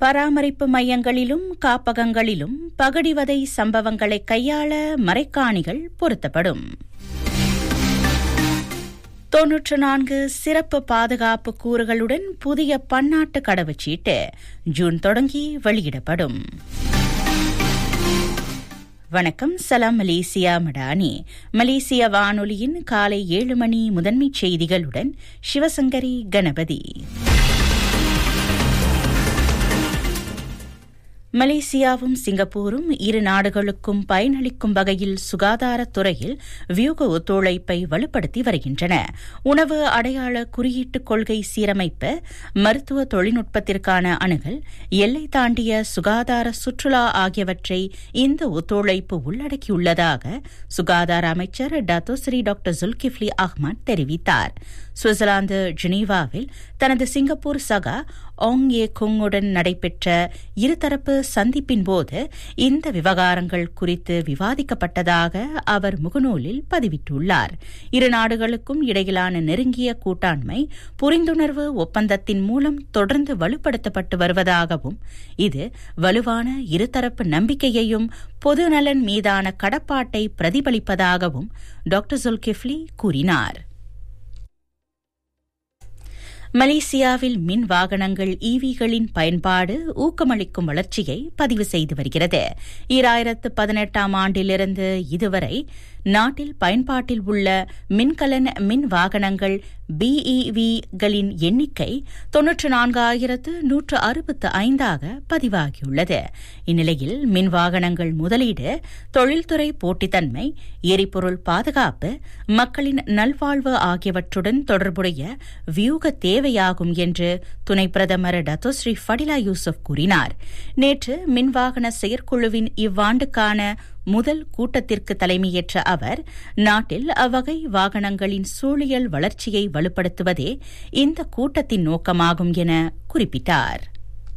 பராமரிப்பு மையங்களிலும் காப்பகங்களிலும் பகடிவதை சம்பவங்களை கையாள மறைக்காணிகள் பொருத்தப்படும் தொன்னூற்று நான்கு சிறப்பு பாதுகாப்பு கூறுகளுடன் புதிய பன்னாட்டு கடவுச்சீட்டு ஜூன் தொடங்கி வெளியிடப்படும் வணக்கம் சலாம் மலேசியா மடானி மலேசிய வானொலியின் காலை ஏழு மணி முதன்மைச் செய்திகளுடன் சிவசங்கரி கணபதி மலேசியாவும் சிங்கப்பூரும் இரு நாடுகளுக்கும் பயனளிக்கும் வகையில் சுகாதாரத்துறையில் வியூக ஒத்துழைப்பை வலுப்படுத்தி வருகின்றன உணவு அடையாள குறியீட்டு கொள்கை சீரமைப்பு மருத்துவ தொழில்நுட்பத்திற்கான அணுகல் எல்லை தாண்டிய சுகாதார சுற்றுலா ஆகியவற்றை இந்த ஒத்துழைப்பு உள்ளடக்கியுள்ளதாக சுகாதார அமைச்சர் டத்தோஸ்ரீ டாக்டர் ஜுல்கிஃப்லி அஹ்மத் தெரிவித்தார் சுவிட்சர்லாந்து ஜெனீவாவில் தனது சிங்கப்பூர் சகா ஆங் ஏ குங்குடன் நடைபெற்ற இருதரப்பு சந்திப்பின் போது இந்த விவகாரங்கள் குறித்து விவாதிக்கப்பட்டதாக அவர் முகநூலில் பதிவிட்டுள்ளார் இரு நாடுகளுக்கும் இடையிலான நெருங்கிய கூட்டாண்மை புரிந்துணர்வு ஒப்பந்தத்தின் மூலம் தொடர்ந்து வலுப்படுத்தப்பட்டு வருவதாகவும் இது வலுவான இருதரப்பு நம்பிக்கையையும் பொதுநலன் மீதான கடப்பாட்டை பிரதிபலிப்பதாகவும் டாக்டர் ஜுல்கிஃப்லி கூறினார் மலேசியாவில் மின் வாகனங்கள் ஈவிகளின் பயன்பாடு ஊக்கமளிக்கும் வளர்ச்சியை பதிவு செய்து வருகிறது ஈராயிரத்து பதினெட்டாம் ஆண்டிலிருந்து இதுவரை நாட்டில் பயன்பாட்டில் உள்ள மின்கலன் மின் வாகனங்கள் பிஇவிகளின் எண்ணிக்கை தொன்னூற்று நான்காயிரத்து நூற்று அறுபத்து ஐந்தாக பதிவாகியுள்ளது இந்நிலையில் மின் வாகனங்கள் முதலீடு தொழில்துறை போட்டித்தன்மை எரிபொருள் பாதுகாப்பு மக்களின் நல்வாழ்வு ஆகியவற்றுடன் தொடர்புடைய வியூக தேவையாகும் என்று துணை பிரதமர் டத்தோஸ்ரீ ஃபடிலா யூசுப் கூறினார் நேற்று மின்வாகன செயற்குழுவின் இவ்வாண்டுக்கான முதல் கூட்டத்திற்கு தலைமையேற்ற அவர் நாட்டில் அவ்வகை வாகனங்களின் சூழியல் வளர்ச்சியை வலுப்படுத்துவதே இந்த கூட்டத்தின் நோக்கமாகும் என குறிப்பிட்டார்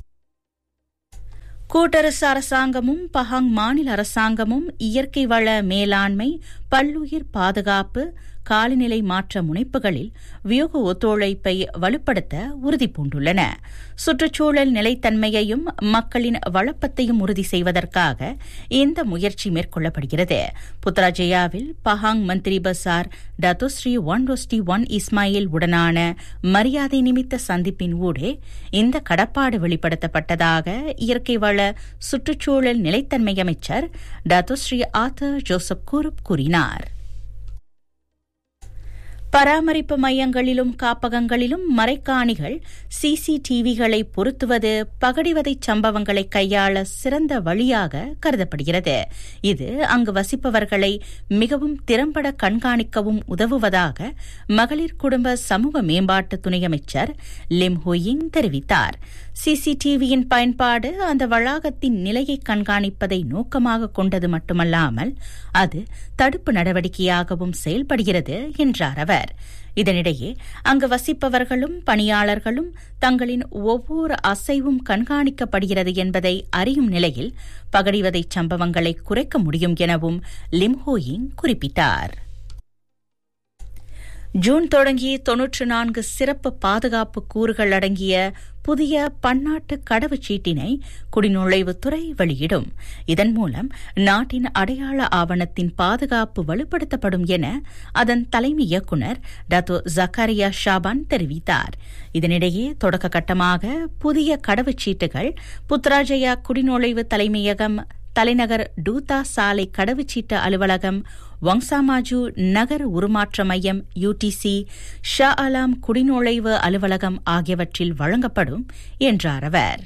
கூட்டரசு அரசாங்கமும் பஹாங் மாநில அரசாங்கமும் இயற்கை வள மேலாண்மை பல்லுயிர் பாதுகாப்பு காலநிலை மாற்ற முனைப்புகளில் வியூக ஒத்துழைப்பை வலுப்படுத்த உறுதிபூண்டுள்ளன சுற்றுச்சூழல் நிலைத்தன்மையையும் மக்களின் வளப்பத்தையும் உறுதி செய்வதற்காக இந்த முயற்சி மேற்கொள்ளப்படுகிறது புத்ராஜயாவில் Pahang Menteri Besar Datuk Seri Wan Rosdi Wan Ismail உடனான மரியாதை நிமித்த சந்திப்பின் ஊடே இந்த கடப்பாடு வெளிப்படுத்தப்பட்டதாக இயற்கை வள சுற்றுச்சூழல் நிலைத்தன்மை அமைச்சர் டத்தோஸ்ரீ ஆத்தர் ஜோசப் கூருப் கூறினார் பராமரிப்பு மையங்களிலும் காப்பகங்களிலும் மறைக்காணிகள் சிசிடிவிகளை பொருத்துவது பகடிவதை சம்பவங்களை கையாள சிறந்த வழியாக கருதப்படுகிறது இது அங்கு வசிப்பவர்களை மிகவும் திறம்பட கண்காணிக்கவும் உதவுவதாக மகளிர் குடும்ப சமூக மேம்பாட்டு துணை அமைச்சர் லிம் ஹோயிங் தெரிவித்தார் சிசிடிவியின் பயன்பாடு அந்த வளாகத்தின் நிலையை கண்காணிப்பதை நோக்கமாக கொண்டது மட்டுமல்லாமல் அது தடுப்பு நடவடிக்கையாகவும் செயல்படுகிறது என்றார் அவர் இதனிடையே அங்கு வசிப்பவர்களும் பணியாளர்களும் தங்களின் ஒவ்வொரு அசைவும் கண்காணிக்கப்படுகிறது என்பதை அறியும் நிலையில் பகடிவதை சம்பவங்களை குறைக்க முடியும் எனவும் லிம்ஹோயிங் குறிப்பிட்டார் ஜூன் தொடங்கி தொன்னூற்று நான்கு சிறப்பு பாதுகாப்பு கூறுகள் அடங்கிய புதிய பன்னாட்டு கடவுச்சீட்டினை குடிநுழைவுத்துறை வெளியிடும் இதன் மூலம் நாட்டின் அடையாள ஆவணத்தின் பாதுகாப்பு வலுப்படுத்தப்படும் என அதன் தலைமை இயக்குநர் டத்தோ ஜக்காரியா ஷாபான் தெரிவித்தார் இதனிடையே தொடக்க கட்டமாக புதிய கடவுச்சீட்டுகள் புத்ராஜயா குடிநுழைவு தலைமையகம் தலைநகர் டூதா சாலை கடவுச்சீட்டு அலுவலகம் வங்சாமாஜு நகர் உருமாற்ற மையம் யுடிசி ஷா அலாம் குடிநுழைவு அலுவலகம் ஆகியவற்றில் வழங்கப்படும் என்றார் அவர்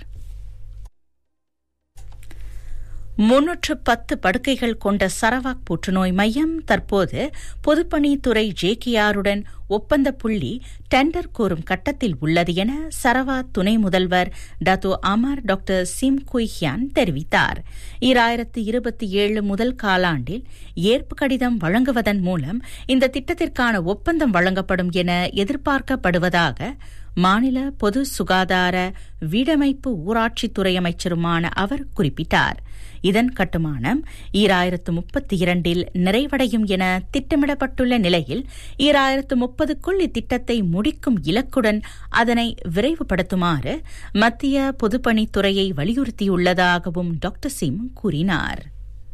முன்னூற்று பத்து படுக்கைகள் கொண்ட சரவாக் புற்றுநோய் மையம் தற்போது பொதுப்பணித்துறை ஜேகேஆருடன் ஒப்பந்த புள்ளி டெண்டர் கோரும் கட்டத்தில் உள்ளது என சரவா துணை முதல்வர் Datuk Amar doctor Sim Kui Hian தெரிவித்தார் ஈராயிரத்து இருபத்தி ஏழு முதல் காலாண்டில் ஏற்பு கடிதம் வழங்குவதன் மூலம் இந்த திட்டத்திற்கான ஒப்பந்தம் வழங்கப்படும் என எதிர்பார்க்கப்படுவதாக மாநில பொது சுகாதார வீடமைப்பு ஊராட்சித்துறை அமைச்சருமான அவர் குறிப்பிட்டார் இதன் கட்டுமானம் ஈராயிரத்து முப்பத்தி இரண்டில் நிறைவடையும் என திட்டமிடப்பட்டுள்ள நிலையில் ஈராயிரத்து முப்பதுக்குள் இத்திட்டத்தை முடிக்கும் இலக்குடன் அதனை விரைவுபடுத்துமாறு மத்திய பொதுப்பணித்துறையை வலியுறுத்தியுள்ளதாகவும் டாக்டர் சிம் கூறினார்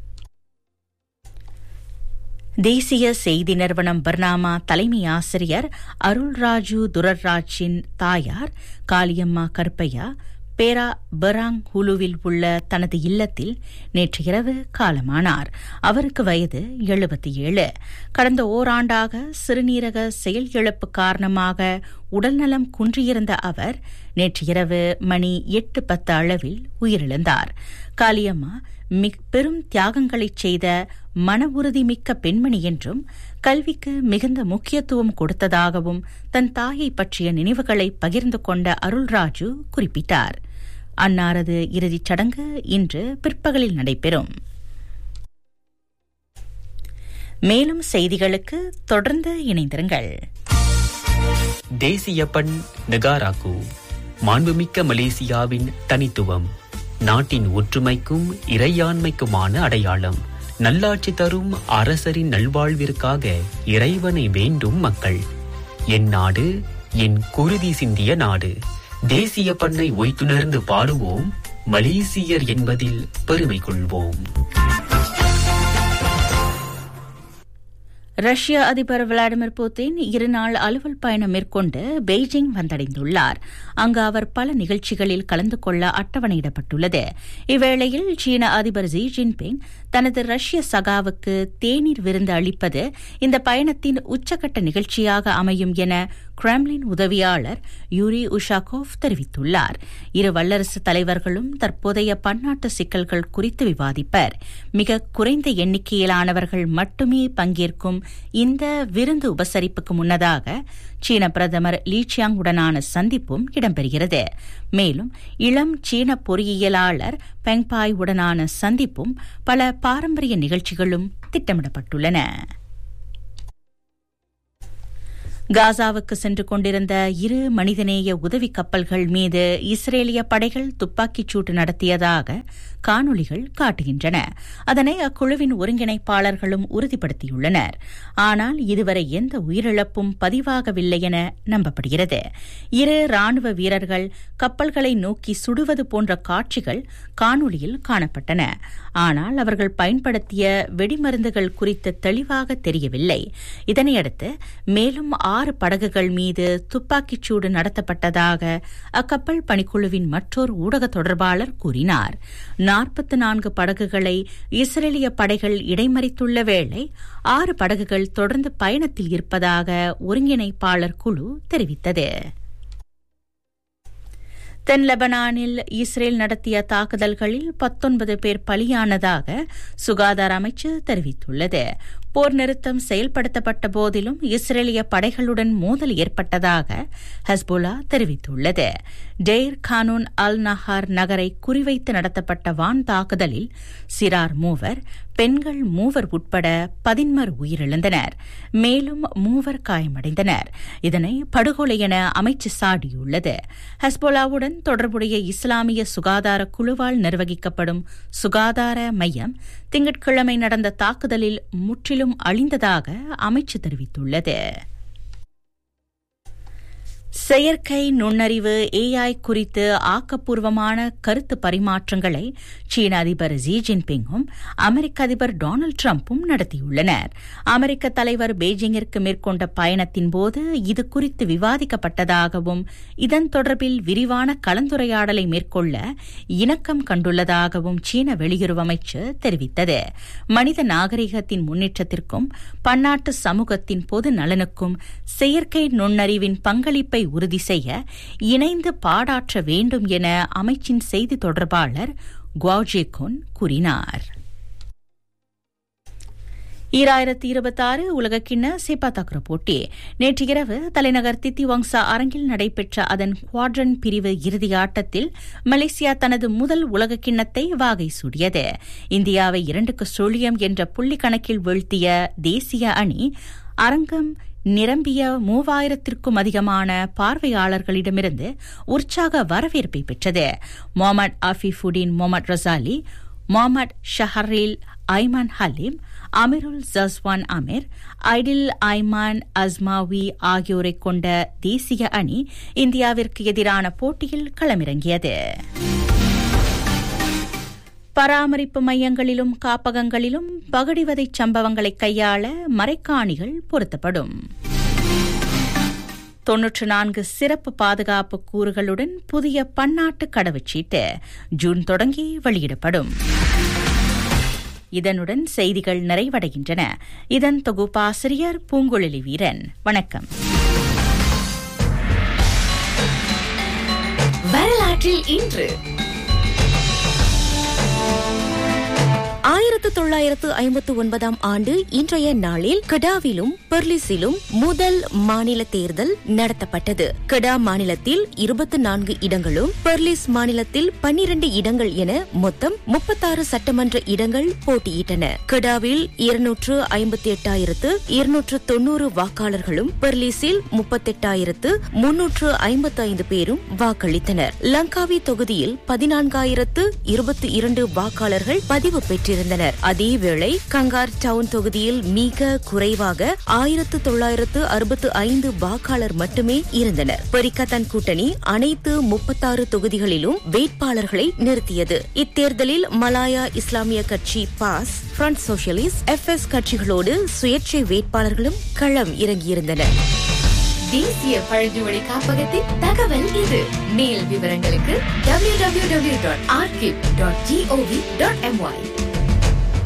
தேசிய செய்தி நிறுவனம் பர்னாமா தலைமை ஆசிரியர் அருள்ராஜு துரர்ராஜின் தாயார் காளியம்மா கருப்பையா பேரா பராங் ஹுலுவில் உள்ள தனது இல்லத்தில் நேற்று இரவு காலமானார் அவருக்கு வயது எழுபத்தி ஏழு கடந்த ஓராண்டாக சிறுநீரக செயல் இழப்பு காரணமாக உடல்நலம் குன்றியிருந்த அவர் நேற்று இரவு மணி எட்டு பத்து அளவில் உயிரிழந்தார் காளியம்மா மிக் பெரும் தியாகங்களைச் செய்த மன உறுதிமிக்க பெண்மணி என்றும் கல்விக்கு மிகுந்த முக்கியத்துவம் கொடுத்ததாகவும் தன் தாயை பற்றிய நினைவுகளை பகிர்ந்து கொண்ட அருள்ராஜு குறிப்பிட்டார் அன்னாரது இறுதிச் சடங்கு இன்று பிற்பகலில் நடைபெறும் மேலும் செய்திகளுக்கு தொடர்ந்து இணைந்திருங்கள் தேசிய பண் நெகாராக்கு மாண்புமிக்க மலேசியாவின் தனித்துவம் நாட்டின் ஒற்றுமைக்கும் இறையாண்மைக்குமான அடையாளம் நல்லாட்சி தரும் அரசரின் நல்வாழ்விற்காக இறைவனை வேண்டும் மக்கள் என் நாடு என் குருதி சிந்திய நாடு தேசிய பண்ணை ஒய்த்துணர்ந்து பாடுவோம் மலேசியர் என்பதில் பெருமை கொள்வோம் ரஷ்ய அதிபர் விளாடிமிர் புட்டின் இருநாள் அலுவல் பயணம் மேற்கொண்டு பெய்ஜிங் வந்தடைந்துள்ளார் அங்கு அவர் பல நிகழ்ச்சிகளில் கலந்து கொள்ள அட்டவணையிடப்பட்டுள்ளது இவ்வேளையில் சீன அதிபர் ஜி ஜின்பிங் தனது ரஷ்ய சகாவுக்கு தேநீர் விருந்து அளிப்பது இந்த பயணத்தின் உச்சகட்ட நிகழ்ச்சியாக அமையும் என கிரெம்லின் உதவியாளர் யூரி உஷாகோவ் தெரிவித்துள்ளார் இரு வல்லரசு தலைவர்களும் தற்போதைய பன்னாட்டு சிக்கல்கள் குறித்து விவாதிப்பர் மிக குறைந்த எண்ணிக்கையிலானவர்கள் மட்டுமே பங்கேற்கும் இந்த விருந்து உபசரிப்புக்கு முன்னதாக சீன பிரதமர் லீச்சியாங் உடனான சந்திப்பும் இடம்பெறுகிறது மேலும் இளம் சீன பொறியியலாளர் பெங்பாய் உடனான சந்திப்பும் பல பாரம்பரிய நிகழ்ச்சிகளும் திட்டமிடப்பட்டுள்ளன காசாவுக்கு சென்று கொண்டிருந்த இரு மனிதநேய உதவி கப்பல்கள் மீது இஸ்ரேலிய படைகள் துப்பாக்கிச் சூட்டு நடத்தியதாக காணொலிகள் காட்டுகின்றன அதனை அக்குழுவின் ஒருங்கிணைப்பாளர்களும் உறுதிப்படுத்தியுள்ளனர் ஆனால் இதுவரை எந்த உயிரிழப்பும் பதிவாகவில்லை என நம்பப்படுகிறது இரு ராணுவ வீரர்கள் கப்பல்களை நோக்கி சுடுவது போன்ற காட்சிகள் காணொலியில் காணப்பட்டன ஆனால் அவர்கள் பயன்படுத்திய வெடிமருந்துகள் குறித்து தெளிவாக தெரியவில்லை இதனையடுத்து மேலும் ஆறு படகுகள் மீது துப்பாக்கிச் சூடு நடத்தப்பட்டதாக அக்கப்பல் பணிக்குழுவின் மற்றொரு ஊடக தொடர்பாளர் கூறினார் நாற்பத்தி நான்கு படகுகளை இஸ்ரேலிய படைகள் இடைமறித்துள்ள வேளை ஆறு படகுகள் தொடர்ந்து பயணத்தில் இருப்பதாக ஒருங்கிணைப்பாளர் குழு தெரிவித்தது தென் லெபனானில் இஸ்ரேல் நடத்திய தாக்குதல்களில் பத்தொன்பது பேர் பலியானதாக சுகாதார அமைச்சு தெரிவித்துள்ளது போர் நிறுத்தம் செயல்படுத்தப்பட்ட போதிலும் இஸ்ரேலிய படைகளுடன் மோதல் ஏற்பட்டதாக ஹஸ்புல்லா தெரிவித்துள்ளது டெய்ர் கானூன் அல் நஹார் நகரை குறிவைத்து நடத்தப்பட்ட வான் தாக்குதலில் சிறார் மூவர் பெண்கள் மூவர் உட்பட பதின்மர் உயிரிழந்தனர் மேலும் மூவர் காயமடைந்தனர் இதனை படுகொலை என அமைச்சு சாடியுள்ளது ஹஸ்போலாவுடன் தொடர்புடைய இஸ்லாமிய சுகாதார குழுவால் நிர்வகிக்கப்படும் சுகாதார மையம் திங்கட்கிழமை நடந்த தாக்குதலில் முற்றிலும் அழிந்ததாக அமைச்சு தெரிவித்துள்ளது செயற்கை நுண்ணறிவு ஏஐ குறித்து ஆக்கப்பூர்வமான கருத்து பரிமாற்றங்களை சீன அதிபர் ஜி ஜின்பிங்கும் அமெரிக்க அதிபர் டொனால்டு டிரம்பும் நடத்தியுள்ளனர் அமெரிக்க தலைவர் பெய்ஜிங்கிற்கு மேற்கொண்ட பயணத்தின் போது இது குறித்து விவாதிக்கப்பட்டதாகவும் இதன் தொடர்பில் விரிவான கலந்துரையாடலை மேற்கொள்ள இணக்கம் கண்டுள்ளதாகவும் சீன வெளியுறவு அமைச்சு தெரிவித்தது மனித நாகரிகத்தின் முன்னேற்றத்திற்கும் பன்னாட்டு சமூகத்தின் பொது நலனுக்கும் செயற்கை நுண்ணறிவின் பங்களிப்பை உறுதி செய்ய இணைந்து பாடாற்ற வேண்டும் என அமைச்சின் செய்தி தொடர்பாளர் குவாஜேகோன் கூறினார் ஈராயிரத்தி இருபத்தாறு உலகக்கிண்ண சேப்பா தக்ர போட்டி நேற்று இரவு தலைநகர் தித்திவாங்சா அரங்கில் நடைபெற்ற அதன் குவாட்ரன் பிரிவு இறுதி ஆட்டத்தில் மலேசியா தனது முதல் உலகக்கிண்ணத்தை வாகை சூடியது இந்தியாவை இரண்டுக்கு சுழியம் என்ற புள்ளி கணக்கில் வீழ்த்திய தேசிய அணி அரங்கம் நிரம்பிய மூவாயிரத்திற்கும் அதிகமான பார்வையாளர்களிடமிருந்து உற்சாக வரவேற்பை பெற்றது Mohamad Afiffudin Mohamad Razali Mohamad Shahril Aiman Halim Amirul Jaswan Amir Aidil Aiman Azmawi ஆகியோரை கொண்ட தேசிய அணி இந்தியாவிற்கு எதிரான போட்டியில் களமிறங்கியது பராமரிப்பு மையங்களிலும் காப்பகங்களிலும் பகடிவதை சம்பவங்களை கையாள மறைக்காணிகள் பொருத்தப்படும் தொன்னூற்று நான்கு சிறப்பு பாதுகாப்பு கூறுகளுடன் புதிய பன்னாட்டு கடவுச்சீட்டு ஜூன் தொடங்கி வெளியிடப்படும் இதனுடன் செய்திகள் நிறைவடைகின்றன இதன் தொகுப்பாசிரியர் பூங்குழலி வீரன் வணக்கம் வரலாற்றில் இன்று ஆயிரத்து தொள்ளாயிரத்து ஐம்பத்து ஒன்பதாம் ஆண்டு இன்றைய நாளில் கடாவிலும் பெர்லிஸிலும் முதல் மாநில தேர்தல் நடத்தப்பட்டது கடா மாநிலத்தில் இருபத்தி நான்கு இடங்களும் பெர்லிஸ் மாநிலத்தில் பன்னிரண்டு இடங்கள் என மொத்தம் முப்பத்தாறு சட்டமன்ற இடங்கள் போட்டியிட்டன கடாவில் இருநூற்று ஐம்பத்தி எட்டாயிரத்து இருநூற்று தொன்னூறு வாக்காளர்களும் பெர்லிஸில் முப்பத்தெட்டாயிரத்து முன்னூற்று ஐம்பத்தி ஐந்து பேரும் வாக்களித்தனர் லங்காவி தொகுதியில் பதினான்காயிரத்து இருபத்தி இரண்டு வாக்காளர்கள் பதிவு பெற்றிருந்தனர் அதேவேளை கங்கார் டவுன் தொகுதியில் மிக குறைவாக ஆயிரத்து தொள்ளாயிரத்து அறுபத்து ஐந்து வாக்காளர் மட்டுமே இருந்தனர் பெரிக்கத்தன் கூட்டணி அனைத்து முப்பத்தாறு தொகுதிகளிலும் வேட்பாளர்களை நிறுத்தியது இத்தேர்தலில் மலாயா இஸ்லாமிய கட்சி PAS front socialist F S கட்சிகளோடு சுயேட்சை வேட்பாளர்களும் களம் இறங்கியிருந்தனர் தேசிய பழங்குடி காப்பகத்தின் தகவல் இது மேல் விவரங்களுக்கு www.archive.gov.my